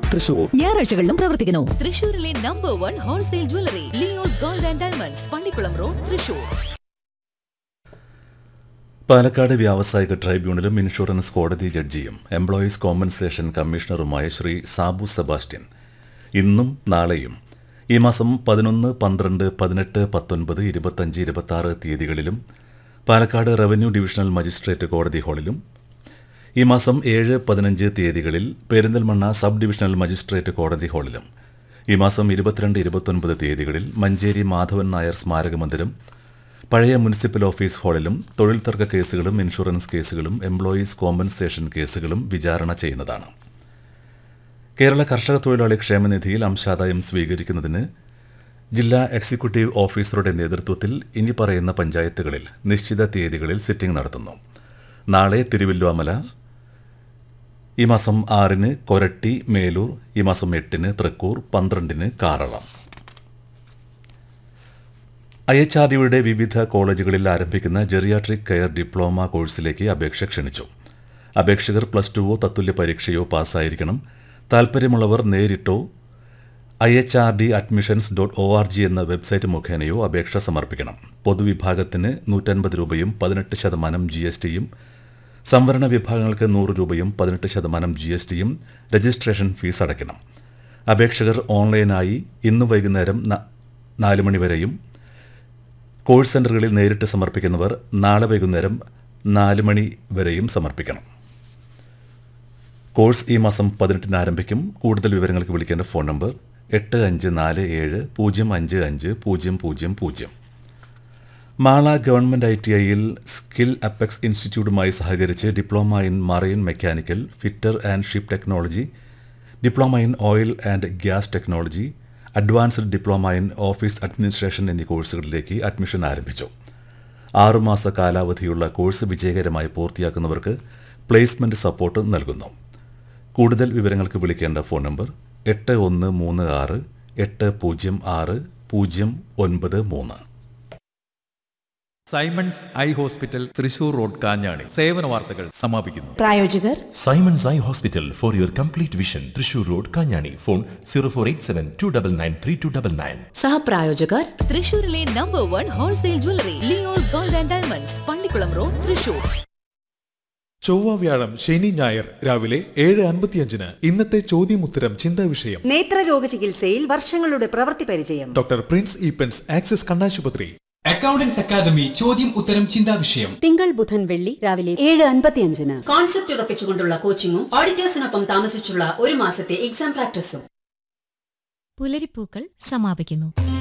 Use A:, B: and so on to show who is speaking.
A: തൃശൂർ
B: ഞായറാഴ്ചകളിലും പ്രവർത്തിക്കുന്നു
C: തൃശൂരിലെ number one wholesale jewellery Leo's gold and diamonds Pallikkulam road Thrissur
D: Palakkad വ്യാവസായിക ട്രൈബ്യൂണലും ഇൻഷുറൻസ് കോടതി ജഡ്ജിയും എംപ്ലോയീസ് കോമ്പൻസേഷൻ കമ്മീഷണറുമായ ശ്രീ സാബു സെബാസ്റ്റ്യൻ ഇന്നും നാളെയും ഈ മാസം പതിനൊന്ന് പന്ത്രണ്ട് പതിനെട്ട് പത്തൊൻപത് ഇരുപത്തഞ്ച് ഇരുപത്തി തീയതികളിലും പാലക്കാട് റവന്യൂ ഡിവിഷണൽ മജിസ്ട്രേറ്റ് കോടതി ഹാളിലും ഈ മാസം ഏഴ് പതിനഞ്ച് തീയതികളിൽ പെരിന്തൽമണ്ണ സബ് ഡിവിഷണൽ മജിസ്ട്രേറ്റ് കോടതി ഹാളിലും ഈ മാസം ഇരുപത്തിരണ്ട് ഇരുപത്തൊൻപത് തീയതികളിൽ മഞ്ചേരി മാധവൻ നായർ സ്മാരക മന്ദിരം പഴയ മുനിസിപ്പൽ ഓഫീസ് ഹാളിലും തൊഴിൽ തർക്ക കേസുകളും ഇൻഷുറൻസ് കേസുകളും എംപ്ലോയീസ് കോമ്പൻസേഷൻ കേസുകളും വിചാരണ ചെയ്യുന്നതാണ് കേരള കർഷക തൊഴിലാളി ക്ഷേമനിധിയിൽ അംശാദായം സ്വീകരിക്കുന്നതിന് ജില്ലാ എക്സിക്യൂട്ടീവ് ഓഫീസറുടെ നേതൃത്വത്തിൽ ഇനി പറയുന്ന പഞ്ചായത്തുകളിൽ നിശ്ചിത തീയതികളിൽ സിറ്റിംഗ് നടത്തുന്നു നാളെ തിരുവല്ലുവമല ഈ മാസം ആറിന് കൊരട്ടി മേലൂർ ഈ മാസം എട്ടിന് തൃക്കൂർ പന്ത്രണ്ടിന് കാറളം ഐ എച്ച് ആർ ഡിയുടെ വിവിധ കോളേജുകളിൽ ആരംഭിക്കുന്ന ജെറിയാട്രിക് കെയർ ഡിപ്ലോമ കോഴ്സിലേക്ക് അപേക്ഷ ക്ഷണിച്ചു അപേക്ഷകർ പ്ലസ് ടുവോ തത്തുല്യ പരീക്ഷയോ പാസ്സായിരിക്കണം താൽപ്പര്യമുള്ളവർ നേരിട്ടോ I H R D admissions dot O R G എന്ന വെബ്സൈറ്റ് മുഖേനയോ അപേക്ഷ സമർപ്പിക്കണം പൊതുവിഭാഗത്തിന് നൂറ്റൻപത് രൂപയും പതിനെട്ട് ശതമാനം ജി എസ് ടിയും സംവരണ വിഭാഗങ്ങൾക്ക് നൂറ് രൂപയും പതിനെട്ട് ശതമാനം ജി എസ് ടിയും രജിസ്ട്രേഷൻ ഫീസ് അടയ്ക്കണം അപേക്ഷകർ ഓൺലൈനായി ഇന്ന് വൈകുന്നേരം ന- നാല് മണി വരെയും കോഴ്സ് സെന്ററുകളിൽ നേരിട്ട് സമർപ്പിക്കുന്നവർ നാളെ വൈകുന്നേരം നാല് മണി വരെയും സമർപ്പിക്കണം കോഴ്സ് ഈ മാസം പതിനെട്ടിന് ആരംഭിക്കും കൂടുതൽ വിവരങ്ങൾക്ക് വിളിക്കേണ്ട ഫോൺ നമ്പർ എട്ട് അഞ്ച് നാല് ഏഴ് പൂജ്യം അഞ്ച് അഞ്ച് പൂജ്യം പൂജ്യം പൂജ്യം മാള ഗവൺമെന്റ് ഐ ടി ഐയിൽ സ്കിൽ അപ്പെക്സ് ഇൻസ്റ്റിറ്റ്യൂട്ടുമായി സഹകരിച്ച് diploma in marine mechanical fitter and ship technology diploma in oil and gas technology advanced diploma in office administration എന്നീ കോഴ്സുകളിലേക്ക് അഡ്മിഷൻ ആരംഭിച്ചു ആറുമാസ കാലാവധിയുള്ള കോഴ്സ് വിജയകരമായി പൂർത്തിയാക്കുന്നവർക്ക് പ്ലേസ്മെന്റ് സപ്പോർട്ട് നൽകുന്നു കൂടുതൽ വിവരങ്ങൾക്ക് വിളിക്കേണ്ട ഫോൺ നമ്പർ എട്ട് ഒന്ന് മൂന്ന് ആറ് എട്ട് പൂജ്യം ആറ് പൂജ്യം ഒൻപത് മൂന്ന്
E: Simon's eye hospital Thrissur road Kanjani സേവന വാർത്തകൾ സമാപിക്കുന്നു
B: പ്രായോജകർ
F: Simon's Eye Hospital for your complete vision. Trishur Road, Kanyani. Phone 0487 299 3299.
B: സഹപ്രായോജകർ
C: തൃശൂരിലെ number one wholesale jewellery Leo's gold and diamonds Pallikkulam road Thrissur
G: ചൊവ്വ വ്യാഴം ശനി ഞായർ രാവിലെ ഏഴ് അൻപത്തിയഞ്ചിന് ഇന്നത്തെ ചോദ്യമുത്തരം ചിന്താ വിഷയം
H: നേത്രരോഗ ചികിത്സയിൽ വർഷങ്ങളുടെ പ്രവൃത്തി പരിചയം
G: ഡോക്ടർ പ്രിൻസ് ഈപ്പൻസ് ആക്സിസ് കണ്ണാശുപത്രി
I: അക്കൗണ്ടൻസ് അക്കാദമി ചോദ്യം ഉത്തരം ചിന്താ വിഷയം
H: തിങ്കൾ ബുധൻ വെള്ളി രാവിലെ ഏഴ് അൻപത്തിയഞ്ചിന് കോൺസെപ്റ്റ് ഉറപ്പിച്ചുകൊണ്ടുള്ള കോച്ചിങ്ങും ഓഡിറ്റേഴ്സിനൊപ്പം താമസിച്ചുള്ള ഒരു മാസത്തെ എക്സാം പ്രാക്ടീസും
C: പുലരിപ്പൂക്കൾ സമാപിക്കുന്നു